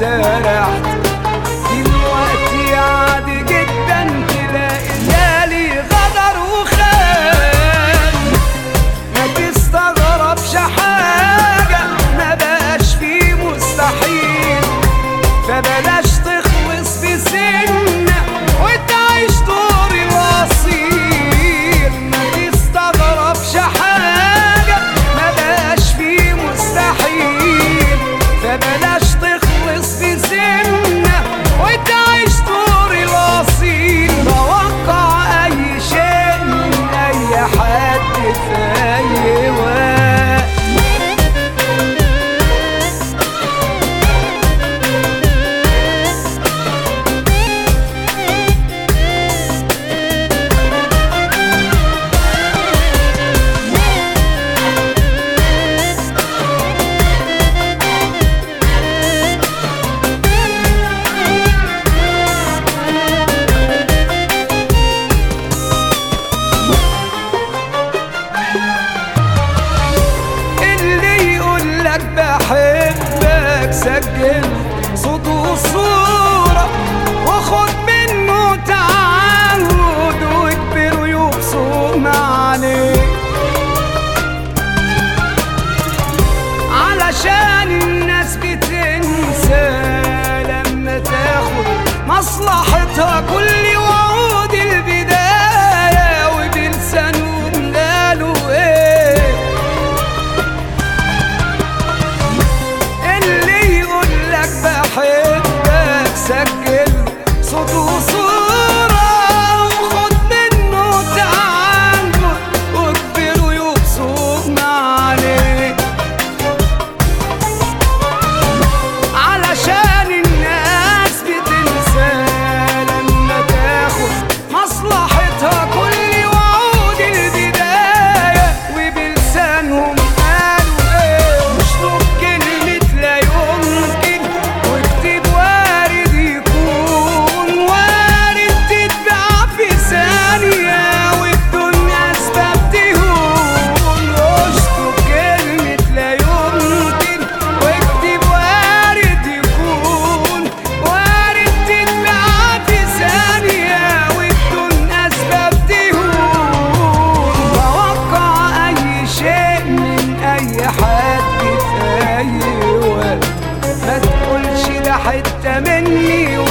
سرحت دلوقتي عادي جدا تلاقي ليالي غدر وخان ما تستغربش حاجة ما بقاش فيه مستحيل فبلاش تخلص في سنة وتعيش دور الأصيل ما تستغربش حاجة ما بقاش فيه مستحيل فبلاش تخلص في سنة وتعيش دور الأصيل توقع أي شيء من أي حد في أي وقت اللي يقول لك بحبك سجل صوت وصورة وخد منه تعهد واكبر ويبصم عليك علشان الناس بتنسى لما تاخد مصلحتها كل وعود البداية وبلسانهم قالوا ايه اللي يقول لك بحبك سجل صوت وصورة وخد منه تعهد واكبر ويبصم عليك علشان الناس بتنسى لما تاخد مصلحتها كل وعود البداية وبلسانهم قالوا ايه اشطب كلمة لا يمكن واكتب وارد يكون وارد تتباع في ثانية وبدون أسباب تهون اشطب كلمة لا يمكن واكتب وارد يكون وارد تتباع في ثانية وبدون أسباب تهون توقع أي شيء من أي حد في أي وقت ما تقولش ده حتة مني